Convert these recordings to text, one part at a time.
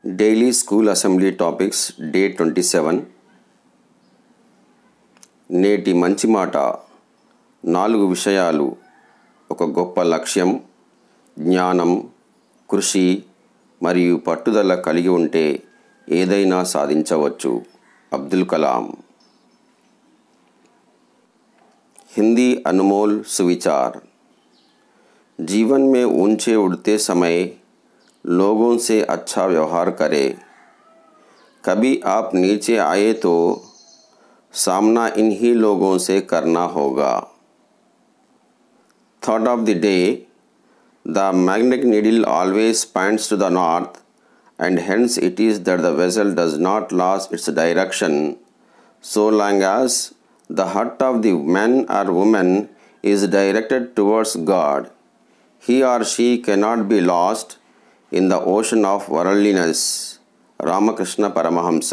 Daily school assembly topics day twenty seven నేటి మంచి మాట నాలుగు విషయాలు ఒక గొప్ప లక్ష్యం జ్ఞానం కృషి మరియు పట్టుదల కలిగి ఉంటే ఏదైనా సాధించవచ్చు అబ్దుల్ కలాం हिंदी अनमोल सुविचार जीवन में ऊंचे उड़ते समय लोगों से अच्छा व्यवहार करें कभी आप नीचे आए तो सामना इन्हीं लोगों से करना होगा thought of the day the magnetic needle always points to the north and hence it is that the vessel does not lose its direction so long as the heart of the man or woman is directed towards God. He or she cannot be lost in the ocean of worldliness. Ramakrishna Paramahamsa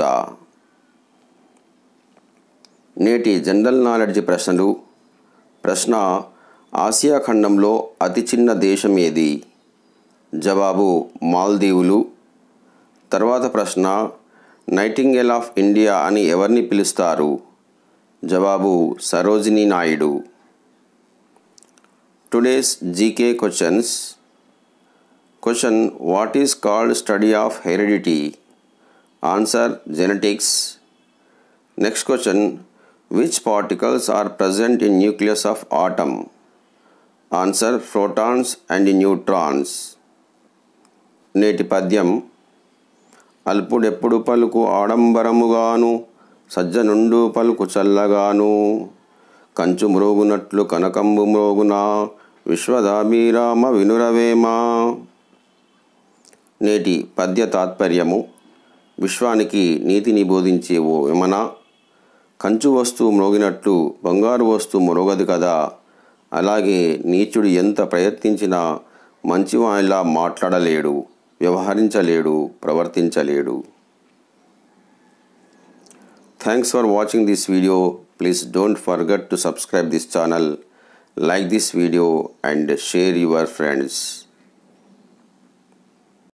నేటి general knowledge ప్రశ్నలు ప్రశ్న Asia ఖండంలో అతి చిన్న దేశం ఏది జవాబు మాల్దీవులు తర్వాత ప్రశ్న నైటింగేల్ ఆఫ్ ఇండియా అని ఎవరిని పిలుస్తారు జవాబు Sarojini Naidu today's GK questions question what is called study of heredity answer genetics next question which particles are present in nucleus of atom answer protons and neutrons నేటి పద్యం అల్పుడెప్పుడు పలుకు ఆడంబరముగాను సజ్జనుండు పలుకు చల్లగాను కంచు మ్రోగునట్లు కనకంబు మ్రోగున విశ్వదాభిరామ వినురవేమా నేటి పద్య తాత్పర్యము విశ్వానికి నీతిని బోధించే ఓ విమన కంచు వస్తువు మ్రోగినట్లు బంగారు వస్తువు మ్రోగదు కదా అలాగే నీచుడు ఎంత ప్రయత్నించినా మంచివానిలా మాట్లాడలేడు వ్యవహరించలేడు ప్రవర్తించలేడు Thanks for watching this video. Please don't forget to subscribe this channel, like this video and share your friends.